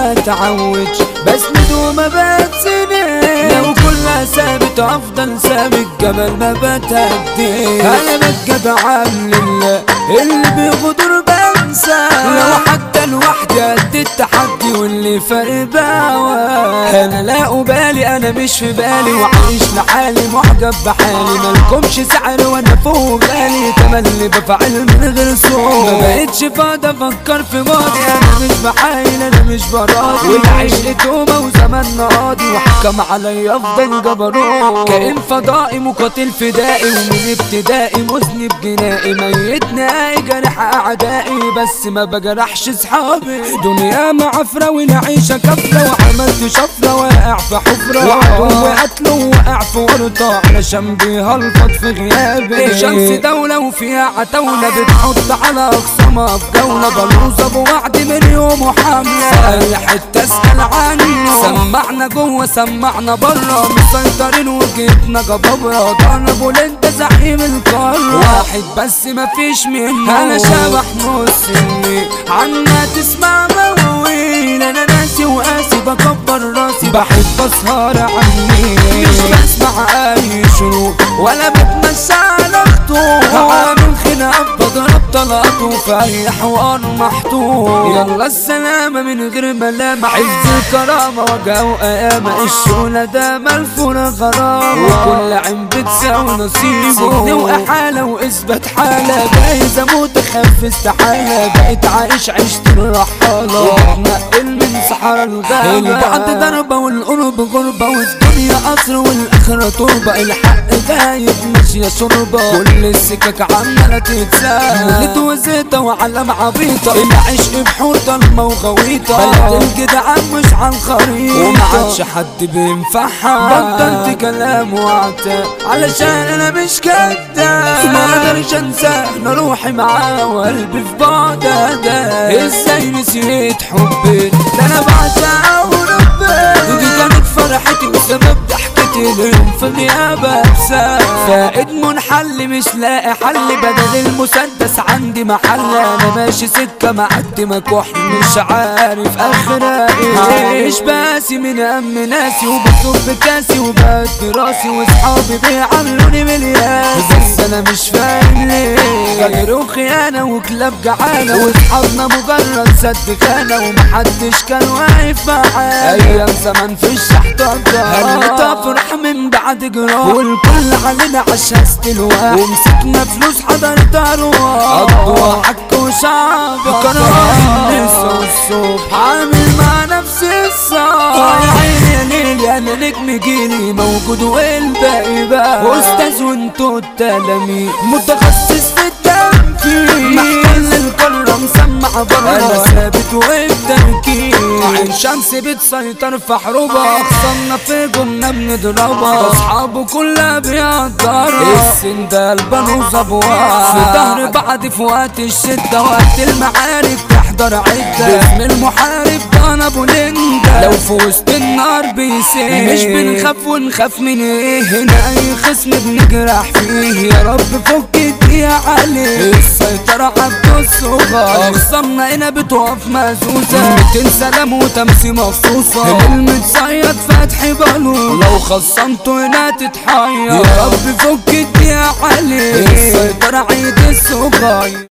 بتعوج بسند وما بتسند لو كلها ثابت افضل ثابت جبل ما بتهدي انا بتجدع لله اللي بيغدر بنسى لو حتى لوحدي قد التحدي واللي فارق بقى انا لا ابالي انا مش في بالي وعايش لحالي معجب بحالي مالكمش سعر وانا فوق بالي تملي بفعل من غير صوت ما بقتش فاضي افكر في ماضي انا مش بحايل انا مش براضي والعشق توبه وزماننا قاضي وحكم عليا افضل جبروت كائن فضائي مقاتل فدائي ومن ابتدائي مذنب جنائي ميت نائي جرح اعدائي بس ما بجرحش صحابي دنيا معفرة ونعيشة كفرة وعملت شفرة واقع في حفرة وعدو قتله واقع في ورطة علشان بيهلفط في غيابي شمس دولة وفيها عتاولة بتحط على أخصامها في جولة بلوزة بوعد من يوم وحاملة في أي حتة اسأل عنه سمعنا جوه سمعنا بره مسيطرين وجبنا جبابرة ضربوا انت زعيم القارة واحد بس مفيش منه أنا شبح نص إني عنا تسمع مواويل أنا ناسي وقاسي بكبر راسي بحب أسهر عني مش بسمع أي شروق ولا بتمشى على خطوط عامل خناق بضرب طلقاته في أي حوار محطوط يلا السلامة من غير ملامة عز الكرامة وجع وقيامة الشغلة ده ملفونة غرامة وكل عين بتساوي نصيبه سجن وإحالة وإثبات حالة جايز أموت أخاف استحالة بقيت عايش عيشة الرحالة وبتنقل من صحراء الغابة البعد ضربة والقرب غربة والدنيا قصر والآخرة تربة الحق غايب ماشية شربة كل السكك عمالة تتساب ولد وزيتة وعلم عبيطة العشق بحور ضلمة وغويطة بلد الجدعان مش على الخريطة وما عادش حد بينفعها بطلت كلام وعتاب علشان انا مش كداب ما اقدرش انسى انا روحي معاه وقلبي في بعدها ده ازاي نسيت حبي ده انا بعشقها وربي دي كانت فرحتي وسبب ضحكتي اليوم في غيابها فائد منحل مش لاقي حل بدل المسدس عندي محل انا ماشي سكه معدي مكح مش عارف اخرها ايه مش باسي من ام ناسي وبصب كاسي وبدي راسي واصحابي بيعاملوني مليان بس انا مش فاهم ليه غدر وخيانه وكلاب جعانه واصحابنا مجرد سد خانه ومحدش كان واقف معانا ايام زمان في الشحط هلت افرح من بعد جراح والكل علينا عشان استلواء ومسكنا فلوس حضرت ارواح قضوا حك وشعب كانوا النسا والصبح عامل مع نفسي الصعب يا عيني يا ليل انا نجم جيلي موجود والباقي بقى استاذ وانتوا التلاميذ متخصص في التنفيذ محتل القارة مسمع بره انا ثابت والتركيز عين شمس بتسيطر في حروبها اخصمنا في جمنا بنضربها اصحابه كلها بيقدرها السندال بنو ظبوها في ظهر بعض في وقت الشدة وقت المعارك تحضر عدة باسم المحارب ده انا ابو لندا لو في وسط النار بيسيب مش بنخاف ونخاف من ايه هنا اي خصم بنجرح فيه يا رب فك الدقيقة عليه السيطرة عبد الصغار اخصامنا هنا بتقف مهزوزة 200 سلام وتمسي مخصوصة المتصيد فتح بالو لو خصمته هنا تتحير يا رب فك الدقيقة عليه السيطرة عيد الصغير